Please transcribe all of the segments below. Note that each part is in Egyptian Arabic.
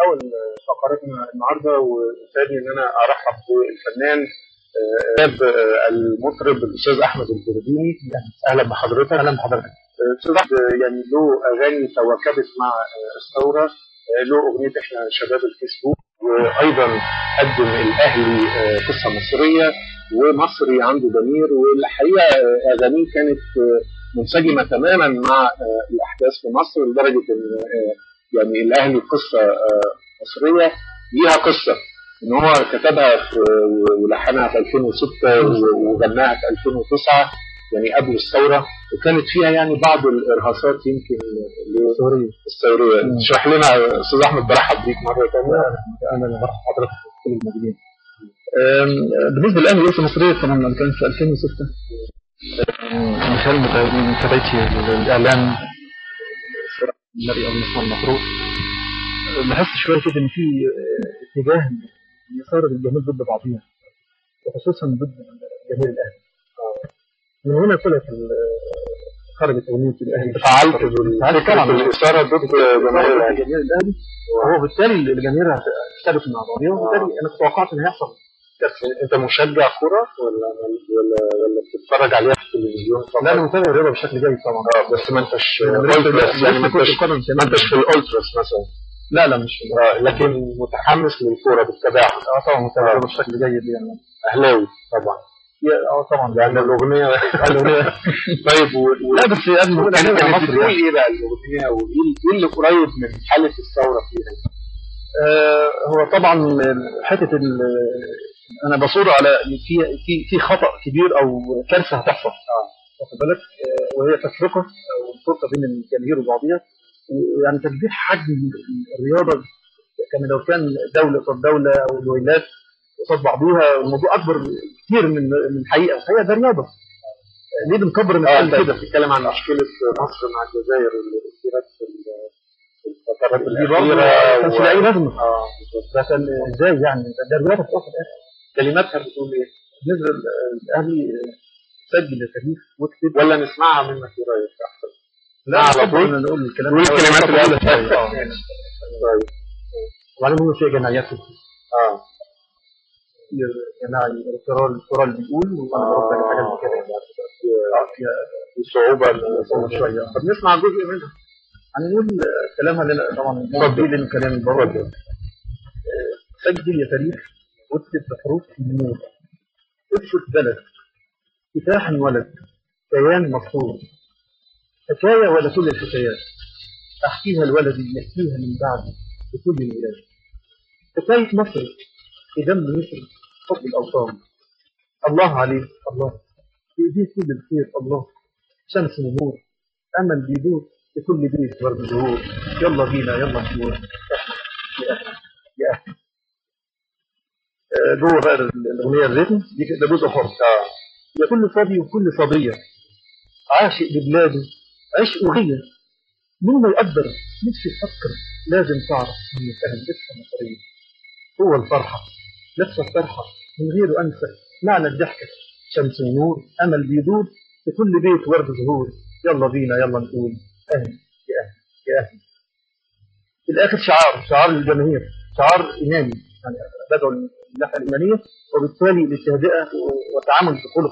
اول فقرتنا النهارده وسعدني ان انا ارحب بالفنان آه، شاب آه، المطرب الاستاذ احمد البرديني اهلا بحضرتك اهلا بحضرتك الاستاذ احمد آه، يعني له اغاني تواكبت مع آه، الثوره آه، له اغنيه احنا شباب الفيسبوك وايضا قدم الاهلي آه، قصه مصريه ومصري عنده ضمير والحقيقه آه، اغانيه كانت آه، منسجمه تماما مع آه، الاحداث في مصر لدرجه ان آه، يعني الاهلي قصه آه، مصريه ليها قصه ان هو كتبها في ولحنها في 2006 و- وغناها في 2009 يعني قبل الثوره وكانت فيها يعني بعض الارهاصات يمكن الثوريه الثوريه اشرح لنا استاذ احمد برحب بيك مره ثانيه انا برحب حضرتك كل الموجودين أم، بالنسبه للاهلي القصه المصريه طبعا لما كان في 2006 أم، من خلال متا- متابعتي للاعلام سواء النبي او المصنع المفروض لاحظت شويه كده ان في أه، اتجاه يصار الجماهير ضد بعضها وخصوصا ضد جماهير الاهلي من هنا طلعت ال- خرجت اغنيه الاهلي فعلت فعلت طبعا بالفكره الاثاره ضد جماهير الاهلي جماهير الاهلي وهو بالتالي الجماهير هتختلف مع بعضها وبالتالي انا توقعت ان هيحصل انت مشجع كره ولا ولا ولا بتتفرج عليها في التلفزيون فقط؟ لا انا متابع الرياضه بشكل جيد طبعا آه، بس ما انتش أنا لسه- أولتراس، لسه يعني ما كرة انتش القدم ما كمان. انتش في الاولتراس مثلا لا لا مش آه، لكن متحمس للكوره بتتابعها اه طبعا متابع الرياضه بشكل جيد يعني اهلاوي طبعا يا- اه طبعا لان الاغنيه الأغنية. طيب و... و... لا بس قبل ما اقول كانت أنا كانت مصر بتقول يعني. ايه بقى الاغنيه وايه إيه اللي قريب من حاله الثوره فيها؟ آه، هو طبعا حته ال- انا بصور على في في في خطا كبير او كارثه هتحصل واخد بالك آه، وهي تفرقه او الفرقه بين الجماهير وبعضها يعني تكبير حجم الرياضه كما لو كان دوله قصاد دوله او الولايات قصاد بعضها الموضوع اكبر كتير من من الحقيقه الحقيقه ده رياضه آه، ليه بنكبر اه المسائل انت كده بتتكلم عن مشكله مصر مع الجزائر اللي اثيرت في ال- في الفترات دي برضه الاخيره كانش لها اي لازمه اه بالظبط. ده كان ازاي يعني ده ده رياضه في الاخر كلماتها بتقول ايه؟ بالنسبه للاهلي سجل التاريخ واكتب ولا نسمعها منك ايه رايك احسن؟ لا على على طول. طول نقول الكلام قول الكلمات اللي اللي قالت اه طيب وبعدين هم فيها جمعيات اه جماعي القرار القرار اللي بيقول وانا برد على حاجات زي كده يعني اه فيها في صعوبه صعوبة شويه طب نسمع جزء منها هنقول كلامها اللي أنا طبعا اتفضل. لانه كلام برضه سجل يا تاريخ واكتب بحروف النور ابسط بلد كفاح ولد كيان مفروض حكاية ولا كل الحكايات أحكيها الولد يحكيها من بعدي بكل الولاد حكاية مصر في دم مصر حب الأوطان الله عليك الله في إيديه كل الخير الله شمس ونور أمل بيدور في كل بيت ورد زهور يلا بينا يلا نشور يا أهل يا أهل آه، جوه بقى الأغنية الريتم دي ده جزء حر يا كل صبي وكل صبية عاشق لبلاده عشق وغية مين ما يقدر نفسي يفكر لازم تعرف إن فهم لسه مصرية هو الفرحة لسه الفرحة من غيره أنسى معنى الضحكة شمس ونور أمل بيدور في كل بيت ورد زهور يلا بينا يلا نقول أهل يا أهل يا أهل في الآخر شعار شعار للجماهير شعار إيماني يعني بدعو الناحية الإيمانية وبالتالي للتهدئة والتعامل بخلق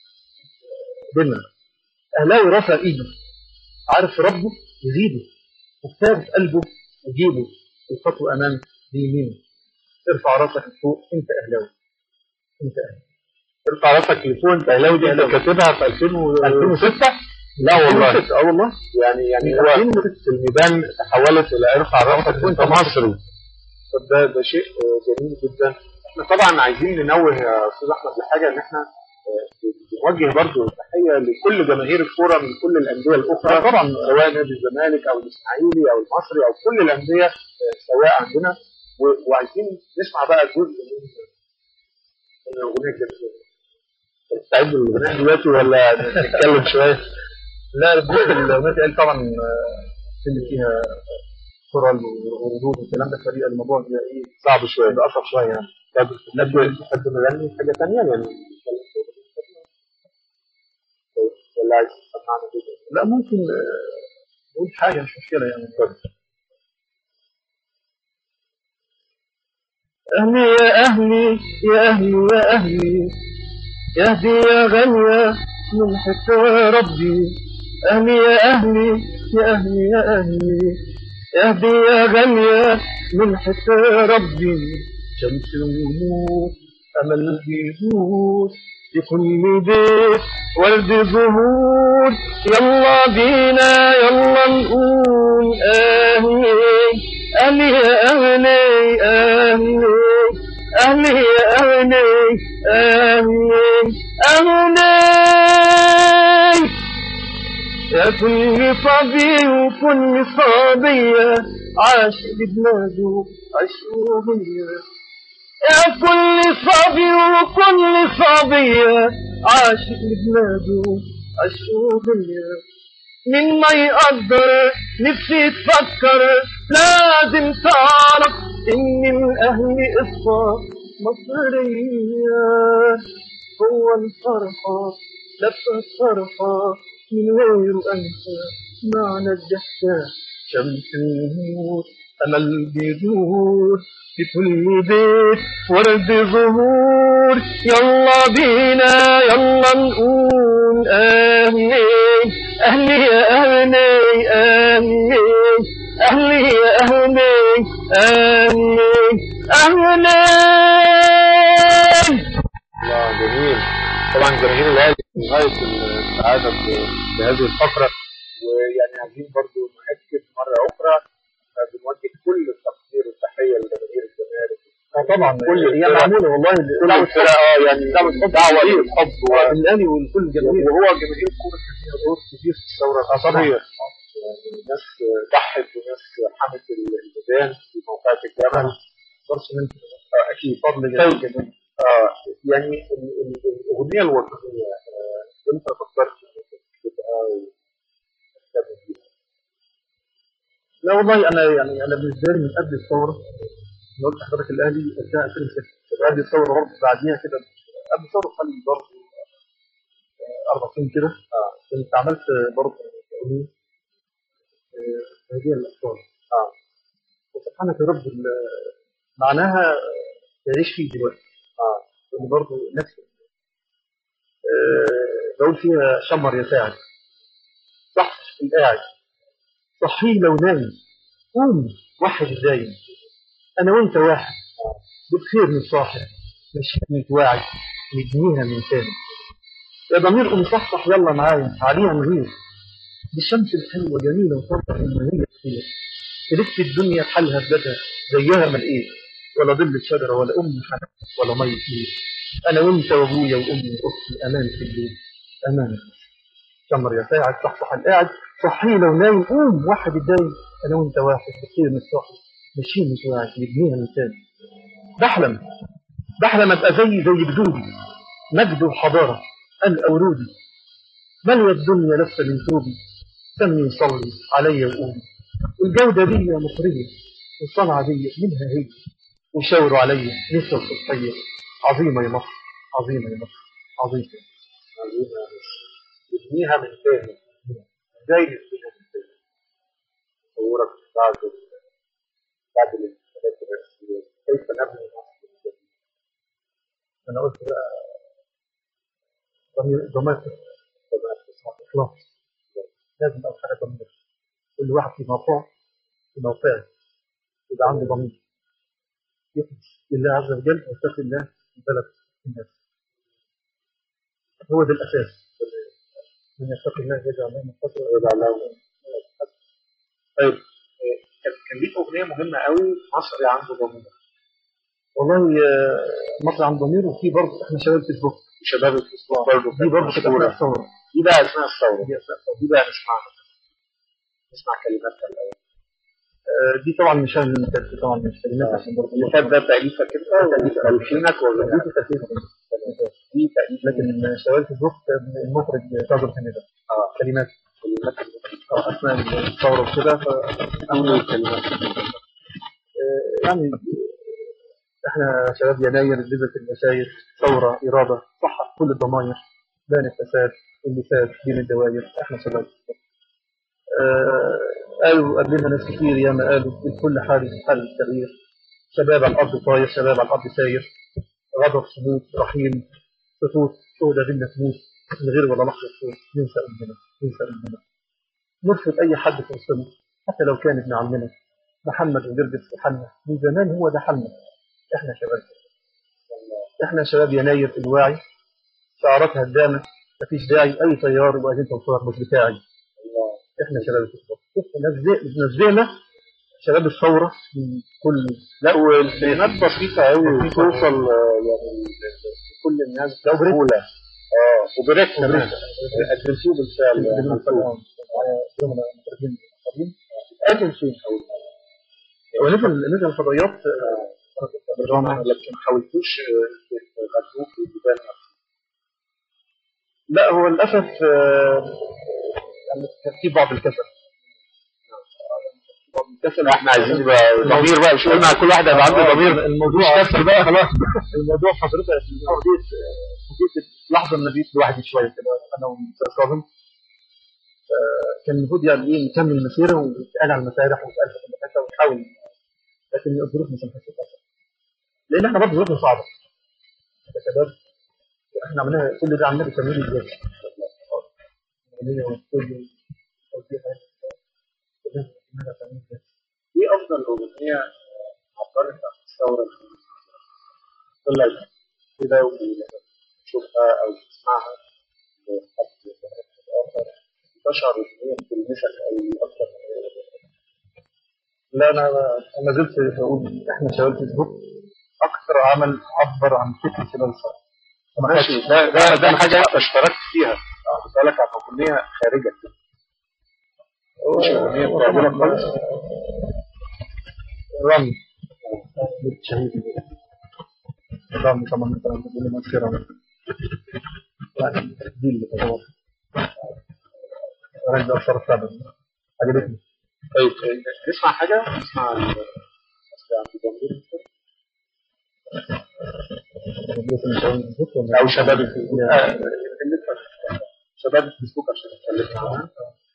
بيننا أهلاوي رافع إيده عارف ربه يزيده وكتاب في قلبه وجيبه الخطوة أمام بيمينه ارفع راسك لفوق أنت أهلاوي أنت أهلاوي ارفع راسك لفوق انت اهلاوي دي انت أهلاوي. كاتبها في 2006 لا اه والله والله يعني يعني من هو 2006. في الميدان تحولت الى ارفع راسك وانت مصري طب ده ده شيء آه، جميل جدا احنا طبعا عايزين ننوه يا استاذ احمد لحاجه ان احنا آه، بنوجه برضو تحيه لكل جماهير الكوره من كل الانديه الاخرى آه، طبعا. سواء نادي الزمالك او الاسماعيلي او المصري او كل الانديه آه، سواء عندنا و- وعايزين نسمع بقى جزء من من الاغنيه الجميله تستعد للاغنيه دلوقتي ولا نتكلم شويه؟ لا الجزء الأغنية قال طبعا آه، اللي فيها كرة وردود والكلام ده فريق الموضوع ده إيه صعب شويه ده أصعب شوية يعني طب تحب تحب نغني حاجة تانية يعني نتكلم في أغنية تانية؟ ولا عايز تسمعنا جزء؟ لا ممكن آه، نقول حاجة مش مشكلة يعني أهلي يا أهلي يا أهلي يا أهلي يهدي يا غالية من حتى ربي أهلي يا أهلي يا أهلي يا أهلي يهدي يا غالية من حتى ربي شمس ونور أمل بيزور لكل بيت ورد زهور يلا بينا يلا نقول أهلي أهلي يا أهلي أهلي أهلي يا أهلي أهلي أهلي يا كل صبي وكل صبية عاش ببلاده عشوبية يا كل صبي وكل صبية عاش ببلاده عشوبية من ما يقدر نفسي تفكر لازم تعرف ان الاهل قصة مصرية هو الفرحة لفة فرحة من غير انسى معنى الضحكة شمس النور امل بيدور في كل بيت ورد زهور يلا بينا يلا نقول اهلي اهلي يا اهلي اهلي اهلي يا اهلي اهلي اهلي الله جميل طبعا جماهير الاهلي في غايه السعاده ب- بهذه الفقره ويعني عايزين برضو ناكد مره اخرى آه، بنوجه كل التقدير والتحيه لجماهير الزمالك طبعا كل هي الفرق. معموله والله كل الفرق اه يعني دعوة حب دعوه كتير. للحب و- الاهلي والكل جماهير وهو جماهير الكوره كان ليها دور كبير في الثوره المصريه يعني ناس ضحت وناس حمت الميدان في موقعة الجبل برش من آه، اكيد فضل طيب. جميل اه يعني ال- ال- الاغنيه الوطنيه آه، امتى فكرت انك تكتبها وتهتم بيها؟ لا والله انا يعني انا بالنسبه لي من قبل الثوره أنا قلت لحضرتك الاهلي انتهى 2006 قبل الثوره برضه بعديها كده قبل الثوره بحوالي برضه آه، اربع سنين كده اه كنت عملت برضه اغنيه آه، هديه للاطفال اه وسبحانك يا رب ال- معناها يعيش فيه دلوقتي اه اللي برضه نفس آه، بقول فيها شمر يا ساعد صح القاعد صحيه لو نايم قوم وحد الدايم انا وانت واحد بخير من صاحب مش متواعد نبنيها من تاني يا ضمير قوم صحصح يلا معايا عليها نغير دي الشمس الحلوة جميلة وصبح إن هي كتير تلف الدنيا بحالها بلادها زيها ما لقيت ولا ظل شجرة ولا أم حنان ولا مية نيل أنا وأنت وأبويا وأمي وأختي أمان في الليل أمان شمر يا ساعد صحصح القاعد صحي لو نايم قوم واحد الدايم أنا وأنت واحد بخير من الصاحب ماشيين متواعد نبنيها من تاني بحلم بحلم أبقى زي زي جدودي مجد وحضارة ألقى ورودي مالية الدنيا لسه من توبي سمي صلي عليا وقولي والجودة دي مصرية والصنعة دي منها هي وشاوروا عليا نسوة الصبحية عظيمة يا مصر عظيمة يا مصر عظيمة عايزين نبنيها من تاني ازاي نبنيها من تاني؟ تصورك بعد ال- بعد الانتخابات الرئاسية كيف نبني مصر من جديد؟ أنا قلت بقى ضمير ضمير طبعا تسمع إخلاص لازم أبقى حاجة ضمير كل واحد في موقعه في موقعه يبقى عنده ضمير يخلص لله عز وجل ويتقي الله في البلد في الناس هو ده الأساس من يتقي الله يجعل له مخرجا ويجعل له طيب آه، كان كان ليك اغنيه مهمه قوي مصري عنده ضمير والله آه، مصر عن ضمير وفي برضه احنا شباب فيسبوك وشباب الفيسبوك برضه دي برضه كانت أثناء الثورة دي بقى اسمها الثوره دي أثناء الثورة. دي بقى نسمعها نسمع كلماتها الاول آه، دي طبعا مش انا اللي كانت طبعا مش كلمات عشان برضه اللي فات ده تأليفك انت تأليفينك ولا دي في تأثير دي تأليف لكن شباب فيسبوك كان المخرج كاظم حميدة اه كلمات كلمات آه، اثناء الثورة وكده ف أول كلمات آه، يعني احنا شباب يناير لذة المشايخ ثورة إرادة صحت كل الضماير بان الفساد اللساد بين الدوائر احنا شباب آه، قالوا قبلنا ناس كتير ياما قالوا الكل حال حال التغيير شباب على الأرض طاير شباب على الأرض ساير غضب صمود رحيم سقوط سودة بينا تموت من غير ولا لحظة صوت ننسى أمنا ننسى أمنا نرفض أي حد في وسطنا حتى لو كان ابن عمنا محمد وجرجس وحنا من زمان هو ده حالنا احنا شباب احنا شباب يناير الواعي شعارات هدامة مفيش داعي أي طيار وأجنت وصور مش بتاعي احنا شباب الثورة نزلنا شباب الثورة من كل لا والكلمات بسيطة قوي توصل آه، يعني لكل الناس بسهولة اه وبريك كمان قدمتوه بالفعل يعني مكتوب. قاتل فين ونزل نزل الفضائيات بالرغم لكن ما حاولتوش آه، تغذوه في البداية نفسها. لا هو للأسف آه، يعني كان في بعض الكسل بعض الكسل احنا عايزين يبقى ضمير بقى مش قلنا كل واحد هيبقى عنده ضمير الموضوع مش كسر بقى خلاص الموضوع حضرتك قضيت قضيت لحظه ما بقيت لوحدي شويه كده انا والاستاذ كاظم آه، كان المفروض يعني ايه نكمل المسيره ونتقال على المسارح ونتقال في كل حته ونحاول لكن الظروف مش سمحت للاسف لان احنا برضه ظروفنا صعبه كشباب احنا عملنا كل ده عملناه بالتمرين الذاتي ايه افضل اغنيه عبرت عن الثوره الفلسطينيه؟ كل لك كده ولما تشوفها او تسمعها لحد اخر تشعر ان هي بتلمسك قوي اكتر لا انا ما زلت بقول احنا شباب فيسبوك اكثر عمل عبر عن فكره شباب الثوره ماشي ده ده ده حاجه انت اشتركت فيها خد بالك عن اغنيه خارجه كده مش اغنيه بتعجبك خالص رامي شهيد رامي طبعا انت بتقول ما تصير رامي يعني دي اللي تطور انا ده اكثر فعلا عجبتني طيب نسمع حاجه نسمع ال- أصل عند جمهور او شباب الفيسبوك آه، اللي انت- شباب الفيسبوك عشان اتكلم معاها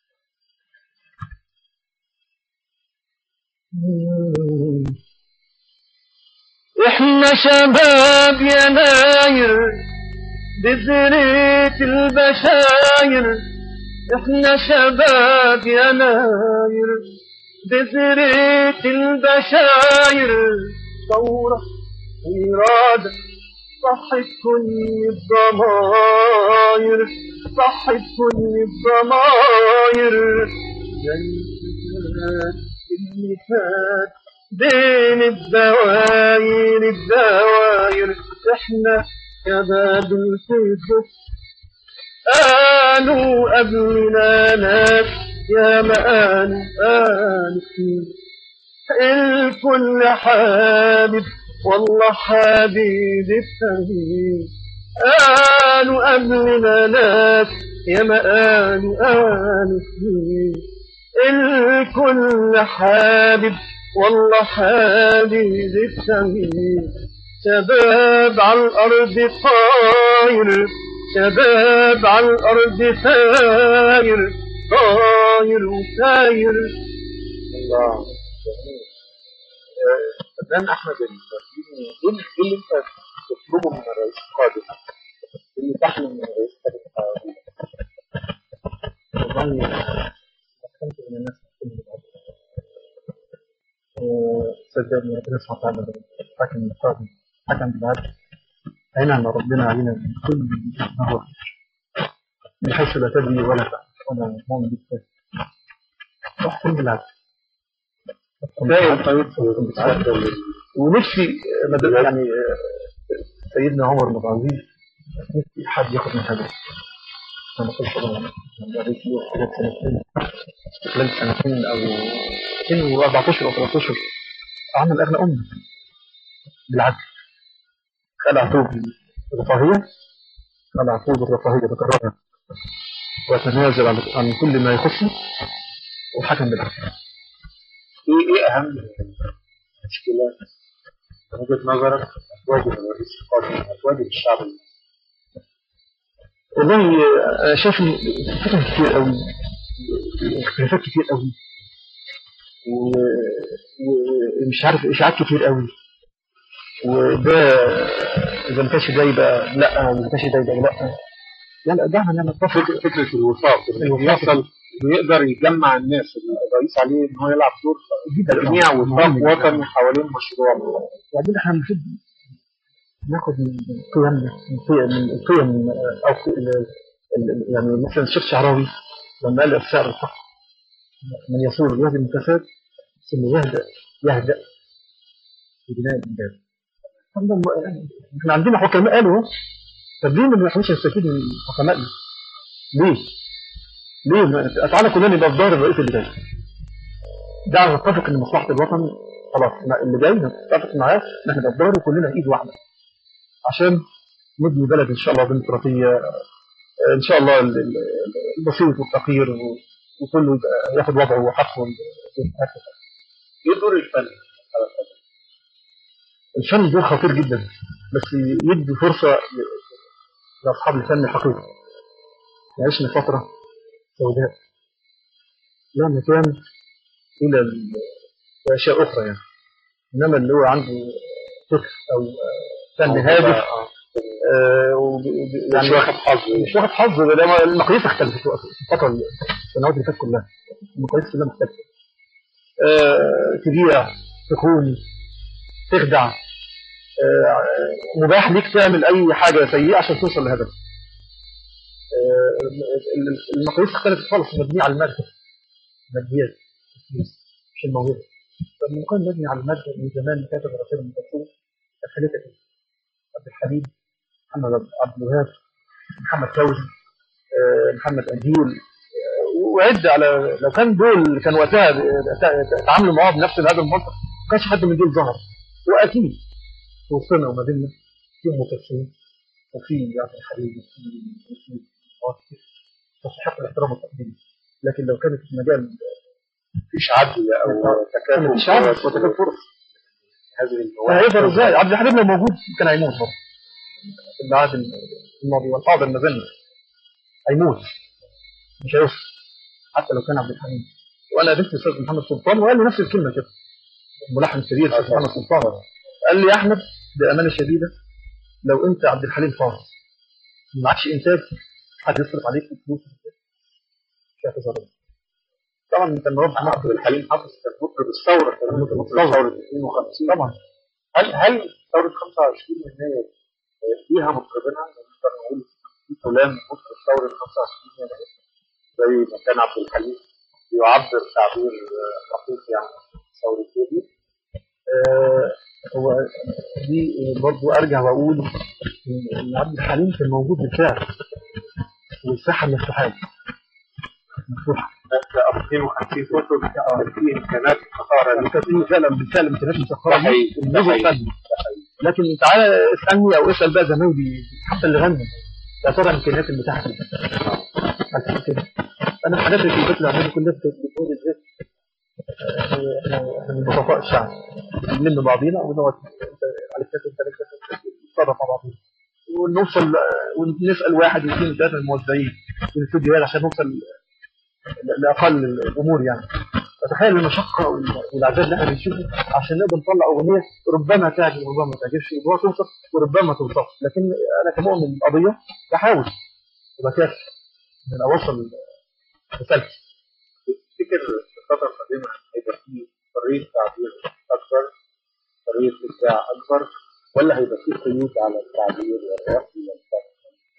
احنا شباب يناير بزرية البشاير احنا شباب يناير بزرية البشاير ثورة إرادة صحت كل الضماير صحت كل الضماير زي الفات اللي فات بين الدواير الدواير احنا شباب الفيسبوك قالوا قبلنا ناس يا ما قالوا قالوا كتير الكل حابب والله حبيب التغيير قالوا قبلنا ناس يا ما قالوا قالوا كتير الكل حابب والله حبيب التغيير شباب على الأرض طاير شباب على الأرض ساير طاير وساير الله جميل آه، فنان احمد البرزيني ايه اللي إيه اللي انت تطلبه من الرئيس القادم؟ إيه اللي تحلم من الرئيس القادم والله أحسنت من الناس كل بعض صدقني ربنا سبحانه وتعالى حكم القاضي حكم بالعدل أنعم ربنا علينا من كل ما هو من حيث لا تدري ولا تعلم ولا مؤمن بالكتاب واحكم بالعدل دايما طيب بتعدل ونفسي مد- يعني آه، سيدنا عمر بن عبد العزيز نفسي حد ياخد من هذا لما قلت طبعا من بعد له خلال سنتين خلال سنتين او 2014 او 13 عمل اغنى امه بالعدل خلع ثوب الرفاهيه خلع ثوب الرفاهيه بكررها وتنازل عن عن كل ما يخصه وحكم بالعدل ايه ايه اهم المشكلات من وجهه نظرك هتواجه الرئيس القادم هتواجه الشعب المصري والله انا شايف ان فتن كتير قوي اختلافات كتير قوي و- ومش عارف اشاعات كتير قوي وده اذا ما كانش ده يبقى لا واذا ما كانش ده يبقى لا لا لا ده انا متفق فكرة فكرة الوفاق إنه الوفاق. يوصل إنه يقدر يجمع الناس اللي الرئيس عليه إن هو يلعب دور جدا تجميع وفاق مهم. وطني حوالين مشروع وبعدين احنا المفروض ناخد من قيم من قيم من القيم او قي- ال- ال- يعني مثلا الشيخ الشعراوي لما قال الشعر الحق من يصور بهذه المكاسات ثم يهدأ يهدأ في بناء الإنجاز طب ده م- يعني احنا عندنا حكماء قالوا اهو. طب ليه ما احناش نستفيد من حكمائنا؟ ليه؟ ليه؟ ما- تعالى كلنا نبقى في ظهر الرئيس اللي جاي دعنا نتفق ان مصلحه الوطن خلاص ما- اللي جاي نتفق معاه ان احنا نبقى في ظهره كلنا ايد واحده عشان نبني بلد ان شاء الله ديمقراطيه آه، ان شاء الله ال- ال- البسيط والفقير و- وكله يبقى ياخد وضعه وحقه إيه دور الفن؟ الفن دور خطير جدا بس يدي فرصة ل- لأصحاب الفن الحقيقي عشنا فترة سوداء لا مكان إلى ال- أشياء أخرى يعني إنما اللي هو عنده فكر أو آه، فن هادف آه، وب- وب- مش واخد حظ مش واخد حظ ده المقاييس اختلفت في الفترة السنوات اللي فاتت كلها المقاييس كلها مختلفة آه، تبيع تخون تخدع آه، مباح ليك تعمل أي حاجة سيئة عشان توصل لهدف آه، ال- المقاييس اختلفت خالص مبنية على المادة ماديات الفلوس مش الموهبة فلما كان مبني على المادة من زمان كاتب رسائل ام كلثوم كانت خليتها كده عبد الحليم محمد عبد الوهاب محمد فوزي آه، محمد أنديل آه، وعد على لو كان دول كان وقتها ت- تعاملوا معاه بنفس هذا المنطق ما كانش حد من دول ظهر واكيد في وسطنا وما بيننا في ام كلثوم وفي عبد الحليم وفي وفي وفي تستحق الاحترام والتقدير لكن لو كانت في مجال مفيش عدل أو تكافؤ مفيش عدل وتكافؤ فرص هذه المواهب هيقدر ازاي عبد الحليم لو موجود كان هيموت برضه في العهد الماضي والحاضر ما زلنا هيموت مش هيوصل حتى لو كان عبد الحليم وانا قابلت الاستاذ محمد سلطان وقال لي نفس الكلمه كده ملحن كبير الاستاذ محمد سلطان قال لي يا احمد بامانه شديده لو انت عبد الحليم خالص ما معكش انتاج حد يصرف عليك فلوس مش هتظهر طبعا انت مربع عبد الحليم حافظ كان مطرب الثورة كان مطرب ثورة 52 طبعا هل هل ثورة 25 يناير فيها مطربينها نقدر نقول في فلان مطرب ثورة 25 يناير زي ما كان عبد الحليم يعبر تعبير آه، حقيقي عن ثورة يوليو آه، هو دي برضو ارجع واقول ان إن عبد الحليم كان موجود بالفعل والساحه مفتوحه له. مفتوحه ده 52 كتب كان في امكانات خطاره يعني كانت في فعلا بالفعل امكانيات مسخره ده حقيقي. دي ده النظر حقيقي. فني لكن تعالى اسالني او اسال بقى زمايلي حتى اللي غنوا يا ترى الامكانيات المتاحه كده هل كده انا الحاجات اللي في البيت اللي عملها كلها بتقول ازاي احنا احنا من بسطاء الشعب بنلم بعضينا ونقعد انت على كتاب انت على كتاب نتصرف مع بعضينا ونوصل ونسال واحد واثنين وثلاثه من الموزعين في الاستوديوهات عشان نوصل ل- لاقل الامور يعني فتخيل المشقه وال- والعذاب اللي احنا بنشوفه عشان نقدر نطلع اغنيه ربما تعجب وربما ما تعجبش وربما توصل وربما ما توصلش لكن انا كمؤمن بالقضيه بحاول وبكافح ان أنا اوصل رسالتي تفتكر في الفترة القادمة هيبقى في حرية تعبير أكبر حرية إبداع أكبر ولا هيبقى في قيود على التعبير والرأي والفن؟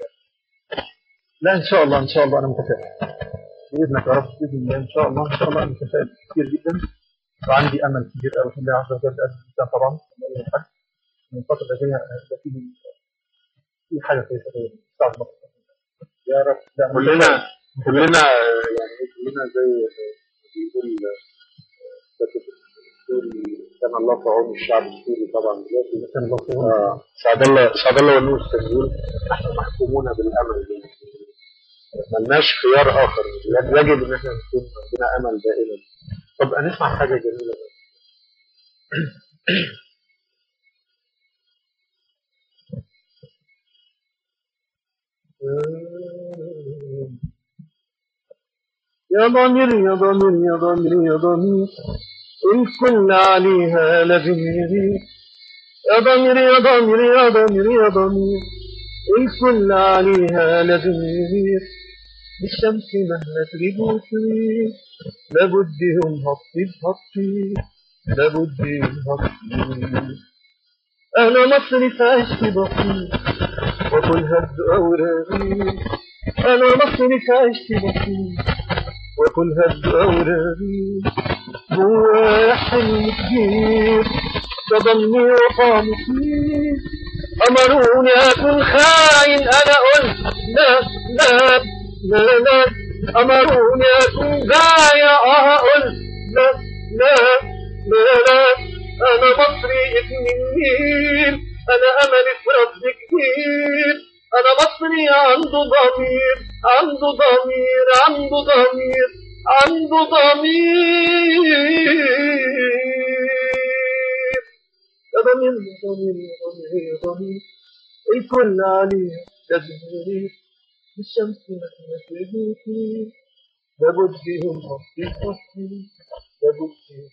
لا ان شاء الله ان شاء الله انا متفائل باذنك يا رب باذن الله ان شاء الله ان شاء الله انا متفائل كثير جدا وعندي امل كبير قوي في الله عز وجل قد الانسان طبعا من اي حد من الفتره اللي جايه هيبقى في في حاجه كويسه كده تساعد مصر يا رب لا، أنا كلنا متفائل. كلنا يعني كلنا زي بيقول كاتب السوري كان الله في عون الشعب السوري طبعا دلوقتي كان الله في عونه. آه، سعد الله سعد الله ونور كان بيقول نحن محكومون بالامل ملناش خيار اخر يجب ان احنا نكون عندنا امل دائما طب هنسمع حاجه جميله يا ضمير يا ضمير يا ضمير يا ضمير الكل عليها لازم يغير يا ضمير يا ضمير يا ضمير يا ضمير الكل عليها لازم يغير الشمس مهما تغيب وتغيب لابد يوم هطيب هطيب لابد يوم هطيب أنا مصري في عشق بسيط وكلها الدقاورة أنا مصري في عشق بسيط وكلها الدقاورة جوايا حلم كبير ده ضمني وطعمي فيه أمروني أكون خاين أنا قلت لا لا لا لا أمروني أكون ضايع أه قلت لا لا لا لا أنا مصري ابن النيل أنا أملي في رب كبير أنا مصري عنده ضمير عنده ضمير عنده ضمير عنده ضمير يا ضمير يا ضمير يا ضمير يا ضمير الكل عليها لازم يغير الشمس مهما تغيب لابد يوم هطي هطي لابد يوم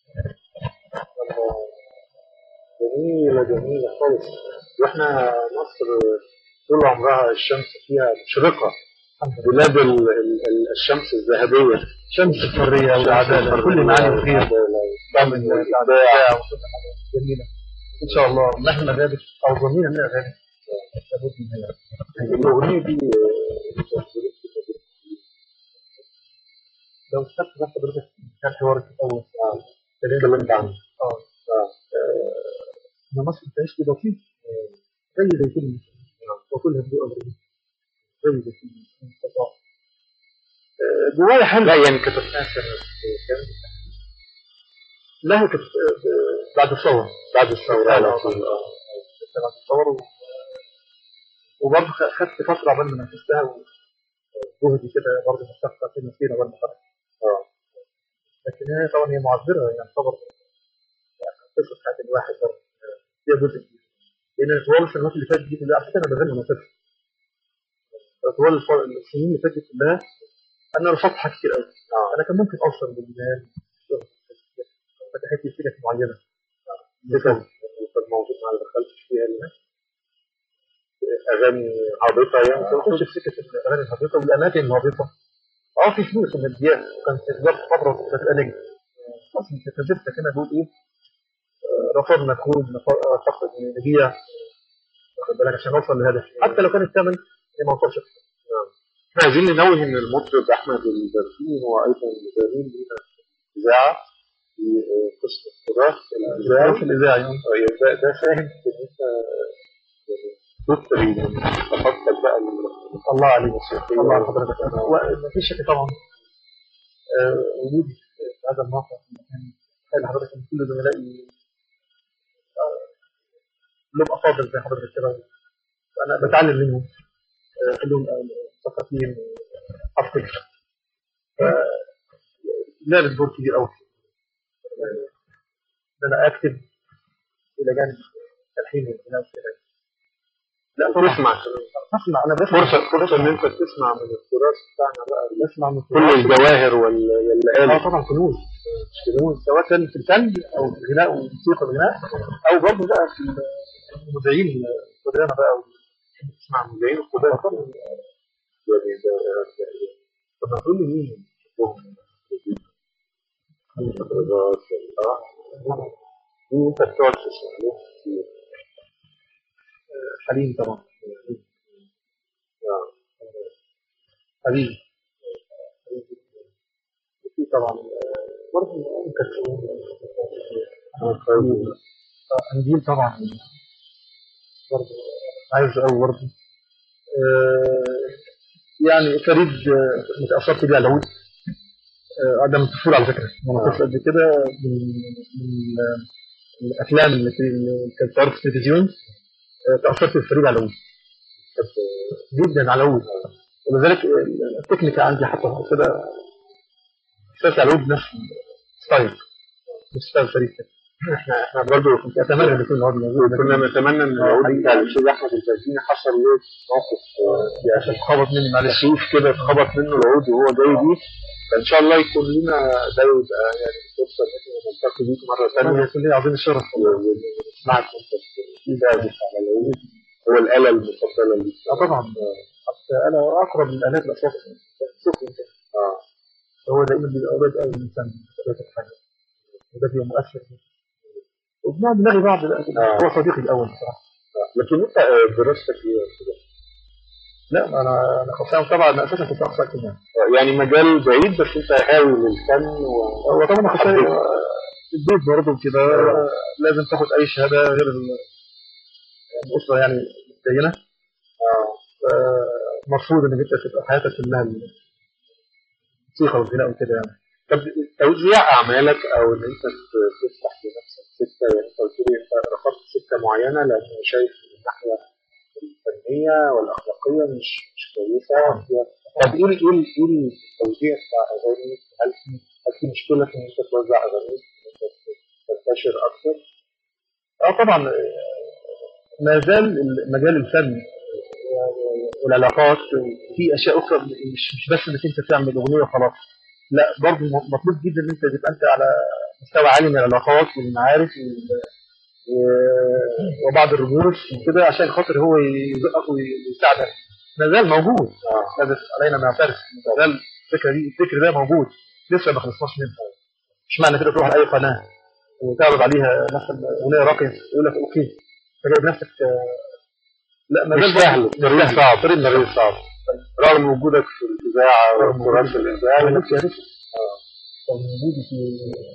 جميلة جميلة خالص واحنا مصر طول عمرها الشمس فيها مشرقة بلاد ال- ال- ال- الشمس الذهبية شمس الحرية والعدالة كل معاني الخير الأمن والإبداع جميلة إن شاء الله مهما غابت أو ظنينا إنها غابت لابد منها الأغنية دي لو خدت بس حضرتك كان حوارك الأول اتكلمت عنها اه إن مصر تعيش في بسيط زي زي كل المسلمين وكلها بدون أمر زي زي كل المسلمين استطاع جوايا حل لا يعني كتبناها كانت كانت لا هي كانت آه، بعد الثورة بعد الثورة على طول لسه بعد الثورة و- وبرضه خ- خدت فترة عقبال ما نفذتها وجهدي كده برضه مشقة في المسيرة عقبال ما خرجت اه لكن هي طبعا هي معبرة يعني تعتبر قصة حياة الواحد برضه آه، فيها جزء كبير لأن طوال السنوات اللي فاتت دي كلها على فكرة أنا بغني وأنا طفل طوال الف- السنين اللي فاتت كلها أنا رفضت حاجات كتير قوي أنا كان ممكن أوصل للمال فتحت لي سكك معينة دي كانت كان موضوع ما دخلتش فيها ال- أغاني هابطة يعني تخش في سكه الاغاني الهابطه والاماكن الهابطه اه في فلوس وماديات وكان في ظرف فتره كانت تبقى نجم خلاص مش هتنزلت كده بقول ايه آه، رفضنا كروز رفضنا نبيع واخد بالك عشان نوصل لهدف حتى لو كان الثمن ما وصلش احنا عايزين ننوه ان المطرب احمد البرفيني هو ايضا زميل لينا في الاذاعه في قسم التراث الاذاعي في الاذاعي ده ده فاهم في ان انت يعني تثري من ثقافتك بقى ال- الله عليك الموسيقيه الله على حضرتك ومفيش شك طبعا آه، وجودي في هذا الموقع كان تخيل حضرتك ان كل زملائي آه، لهم افاضل زي حضرتك كده انا بتعلم منهم آه، كلهم آه، مثقفين افضل لعبت دور كبير قوي ان انا اكتب الى جانب التلحين والغناء والكلام لا طبعا تسمع اسمع انا بسمع فرصه فرصه ان انت تسمع من التراث بتاعنا بقى بسمع من كل الجواهر وال- والآلة اه طبعا كنوز كنوز سواء كان في الفن او في الغناء والموسيقى والغناء او برضه بقى في المذيعين القدامى بقى تسمع مذيعين القدامى يعني ده- طب ما تقول لي مين؟ المطربات اه مين انت بتقعد تسمع له كتير حليم طبعا اه حبيبي في طبعا برضه ام كلثوم آه، انجيل طبعا برضه عايز قوي برضه آه، يعني فريد آه، متأثرت بيه على العود آه، ده من الطفولة على فكرة وانا طفل قد كده من من آه، الافلام اللي في اللي كانت بتعرض في التلفزيون آه، تأثرت بفريد على العود جدا على العود ولذلك التكنيكا عندي حتى كده احساس على العود نفس ستايل مش ستايل فريد كده احنا احنا برضه كنت اتمنى ان يكون العود موجود كنا نتمنى ان العود بتاع الاستاذ احمد الفازيني حصل له موقف آه، يعني عشان خبط مني معلش شوف كده اتخبط منه العود وهو جاي بيه فان شاء الله يكون لنا ده يبقى يعني فرصه ان احنا نلتقي بيك مره انا ثانيه يكون لي عظيم الشرف ونسمعك وانت تعزف على العود هو الآلة المفضلة لي اه طبعا حتى انا اقرب من الالات الاصوات السفن اه هو دايما بيبقى قريب قوي من الانسان في طبيعه الحاجه وده بيبقى مؤثر وبنقعد نلاقي بعض بقى كده. آه. هو صديقي الاول بصراحه لكن انت آه، دراستك ايه يا أستاذ؟ لا انا انا خصوصا طبعا انا اساسا كنت اخصائي اجتماعي آه، يعني مجال بعيد بس انت هاوي للفن و... هو طبعا اخصائي في البيت برضه كده لازم تاخد اي شهاده غير ال- الاسره يعني متدينه آه. المفروض انك انت تبقى حياتك كلها الموسيقى والغناء وكده يعني طب توزيع اعمالك او ان انت ت- تفتح لنفسك سكه يعني انت قلت لي انت رفضت سكه معينه لان شايف ان الناحيه الفنيه والاخلاقيه مش مش كويسه فيها طب ايه ال- ايه ال- ايه التوزيع بتاع اغانيك هل في هل في مشكله في ان انت توزع اغانيك ان انت تنتشر اكتر؟ اه طبعا آه، ما زال مجال الفن والعلاقات في اشياء اخرى مش مش بس انك انت تعمل اغنيه وخلاص لا برضه مطلوب جدا ان انت تبقى انت على مستوى عالي من العلاقات والمعارف وال- و- وبعض الرموز وكده عشان خاطر هو يزقك ويساعدك ما زال موجود اه لازم علينا نعترف ما زال الفكره دي الفكر ده موجود لسه ما خلصناش منها مش معنى كده تروح لاي قناه وتعرض عليها مثلا اغنيه راقيه يقول لك اوكي فجايب نفسك آه، لا ما مش زال سهل برضه- الطريق صعب الطريق صعب رغم وجودك في الاذاعه رغم وتراث وجودي- الاذاعه موجود في هرسة كان وجودي في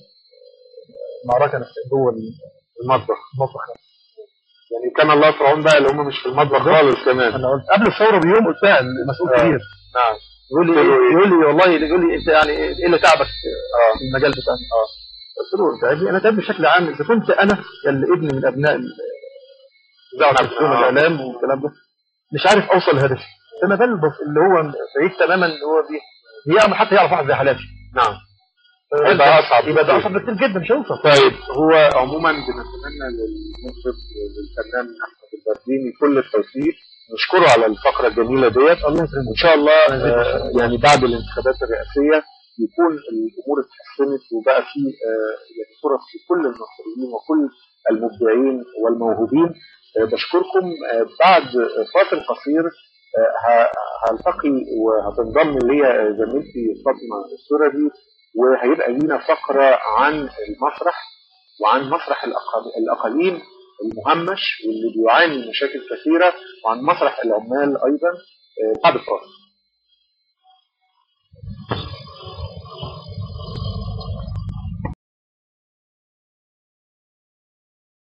معركة نفسية جوه المطبخ المطبخ يعني كان الله في عون بقى اللي هم مش في المطبخ خالص كمان انا قلت قبل الثورة بيوم قلتها المسؤول آه. كبير نعم يقول لي قلت له إيه؟ يقول لي والله يقول لي انت يعني ايه اللي تعبك اه في المجال بتاعك اه قلت له تعبني انا تعبني بشكل عام اذا كنت انا اللي ابني من ابناء ال- الاذاعه والتلفزيون آه. والاعلام والكلام ده مش عارف اوصل لهدفي فما بال بس- اللي هو بعيد تماما اللي هو بي يعمل حتى يعرف واحد زي حالاتي نعم هيبقى أصعب يبقى ده بكتير. اصعب بكتير جدا مش هيوصل طيب هو عموما بنتمنى للمطرب وللفنان احمد البرديني كل التوفيق نشكره على الفقره الجميله ديت الله يكرمك وان شاء الله آه، يعني بعد الانتخابات الرئاسيه يكون الامور اتحسنت وبقى في آه، يعني فرص لكل المصريين وكل المبدعين والموهوبين آه، بشكركم آه، بعد فاصل قصير آه، ه- هلتقي وهتنضم ليا زميلتي فاطمه السردي وهيبقى لينا فقره عن المسرح وعن مسرح الأقل- الاقاليم المهمش واللي بيعاني من مشاكل كثيره وعن مسرح العمال ايضا آه، بعد الفاصل